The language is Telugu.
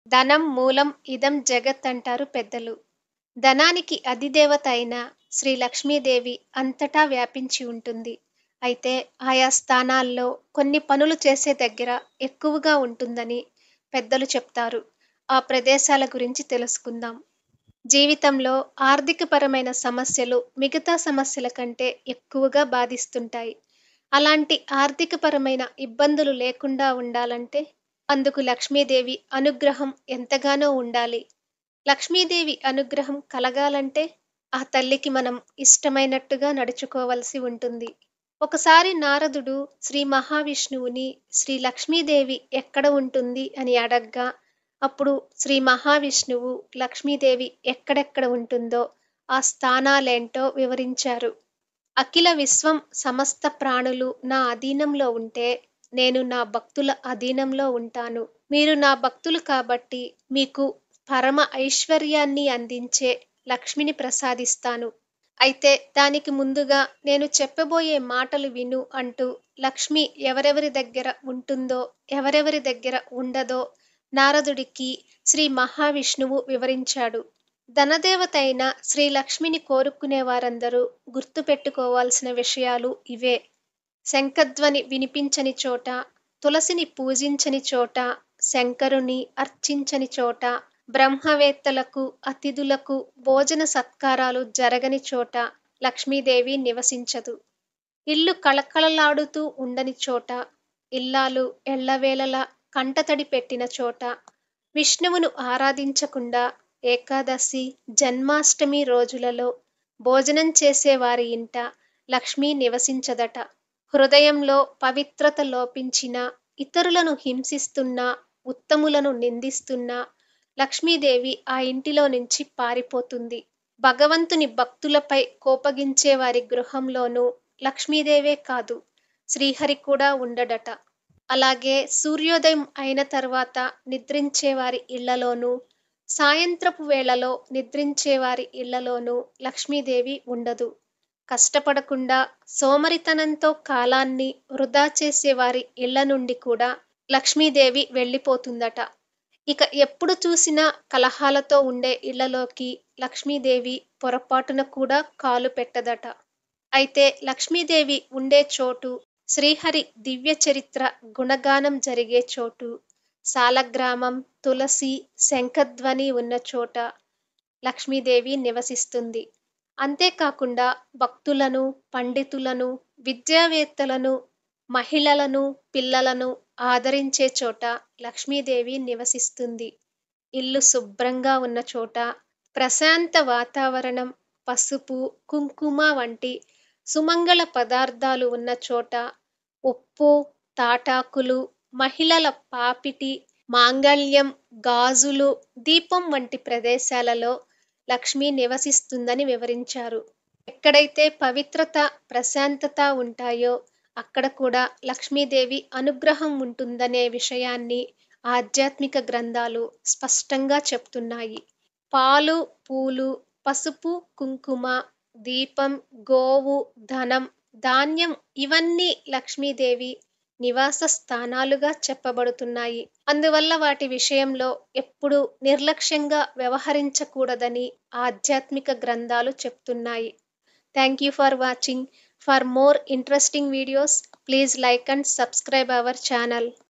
ధనం మూలం ఇదం జగత్ అంటారు పెద్దలు ధనానికి అధిదేవత అయిన శ్రీ లక్ష్మీదేవి అంతటా వ్యాపించి ఉంటుంది అయితే ఆయా స్థానాల్లో కొన్ని పనులు చేసే దగ్గర ఎక్కువగా ఉంటుందని పెద్దలు చెప్తారు ఆ ప్రదేశాల గురించి తెలుసుకుందాం జీవితంలో ఆర్థికపరమైన సమస్యలు మిగతా సమస్యల కంటే ఎక్కువగా బాధిస్తుంటాయి అలాంటి ఆర్థికపరమైన ఇబ్బందులు లేకుండా ఉండాలంటే అందుకు లక్ష్మీదేవి అనుగ్రహం ఎంతగానో ఉండాలి లక్ష్మీదేవి అనుగ్రహం కలగాలంటే ఆ తల్లికి మనం ఇష్టమైనట్టుగా నడుచుకోవలసి ఉంటుంది ఒకసారి నారదుడు శ్రీ మహావిష్ణువుని శ్రీ లక్ష్మీదేవి ఎక్కడ ఉంటుంది అని అడగ్గా అప్పుడు శ్రీ మహావిష్ణువు లక్ష్మీదేవి ఎక్కడెక్కడ ఉంటుందో ఆ స్థానాలేంటో వివరించారు అఖిల విశ్వం సమస్త ప్రాణులు నా అధీనంలో ఉంటే నేను నా భక్తుల అధీనంలో ఉంటాను మీరు నా భక్తులు కాబట్టి మీకు పరమ ఐశ్వర్యాన్ని అందించే లక్ష్మిని ప్రసాదిస్తాను అయితే దానికి ముందుగా నేను చెప్పబోయే మాటలు విను అంటూ లక్ష్మి ఎవరెవరి దగ్గర ఉంటుందో ఎవరెవరి దగ్గర ఉండదో నారదుడికి శ్రీ మహావిష్ణువు వివరించాడు ధనదేవత అయిన శ్రీ లక్ష్మిని కోరుకునే వారందరూ గుర్తుపెట్టుకోవాల్సిన విషయాలు ఇవే శంఖధ్వని వినిపించని చోట తులసిని పూజించని చోట శంకరుని అర్చించని చోట బ్రహ్మవేత్తలకు అతిథులకు భోజన సత్కారాలు జరగని చోట లక్ష్మీదేవి నివసించదు ఇల్లు కళకళలాడుతూ ఉండని చోట ఇల్లాలు ఎళ్లవేళలా కంటతడి పెట్టిన చోట విష్ణువును ఆరాధించకుండా ఏకాదశి జన్మాష్టమి రోజులలో భోజనం చేసే వారి ఇంట లక్ష్మీ నివసించదట హృదయంలో పవిత్రత లోపించిన ఇతరులను హింసిస్తున్నా ఉత్తములను నిందిస్తున్నా లక్ష్మీదేవి ఆ ఇంటిలో నుంచి పారిపోతుంది భగవంతుని భక్తులపై కోపగించే వారి గృహంలోనూ లక్ష్మీదేవే కాదు శ్రీహరి కూడా ఉండడట అలాగే సూర్యోదయం అయిన తర్వాత నిద్రించే వారి ఇళ్లలోనూ సాయంత్రపు వేళలో నిద్రించే వారి ఇళ్లలోనూ లక్ష్మీదేవి ఉండదు కష్టపడకుండా సోమరితనంతో కాలాన్ని వృధా చేసే వారి ఇళ్ల నుండి కూడా లక్ష్మీదేవి వెళ్ళిపోతుందట ఇక ఎప్పుడు చూసినా కలహాలతో ఉండే ఇళ్లలోకి లక్ష్మీదేవి పొరపాటున కూడా కాలు పెట్టదట అయితే లక్ష్మీదేవి ఉండే చోటు శ్రీహరి దివ్య చరిత్ర గుణగానం జరిగే చోటు సాలగ్రామం తులసి శంఖధ్వని ఉన్న చోట లక్ష్మీదేవి నివసిస్తుంది అంతేకాకుండా భక్తులను పండితులను విద్యావేత్తలను మహిళలను పిల్లలను ఆదరించే చోట లక్ష్మీదేవి నివసిస్తుంది ఇల్లు శుభ్రంగా ఉన్న చోట ప్రశాంత వాతావరణం పసుపు కుంకుమ వంటి సుమంగళ పదార్థాలు ఉన్న చోట ఉప్పు తాటాకులు మహిళల పాపిటి మాంగళ్యం గాజులు దీపం వంటి ప్రదేశాలలో లక్ష్మి నివసిస్తుందని వివరించారు ఎక్కడైతే పవిత్రత ప్రశాంతత ఉంటాయో అక్కడ కూడా లక్ష్మీదేవి అనుగ్రహం ఉంటుందనే విషయాన్ని ఆధ్యాత్మిక గ్రంథాలు స్పష్టంగా చెప్తున్నాయి పాలు పూలు పసుపు కుంకుమ దీపం గోవు ధనం ధాన్యం ఇవన్నీ లక్ష్మీదేవి నివాస స్థానాలుగా చెప్పబడుతున్నాయి అందువల్ల వాటి విషయంలో ఎప్పుడూ నిర్లక్ష్యంగా వ్యవహరించకూడదని ఆధ్యాత్మిక గ్రంథాలు చెప్తున్నాయి thank you for watching for more interesting videos please like and subscribe our channel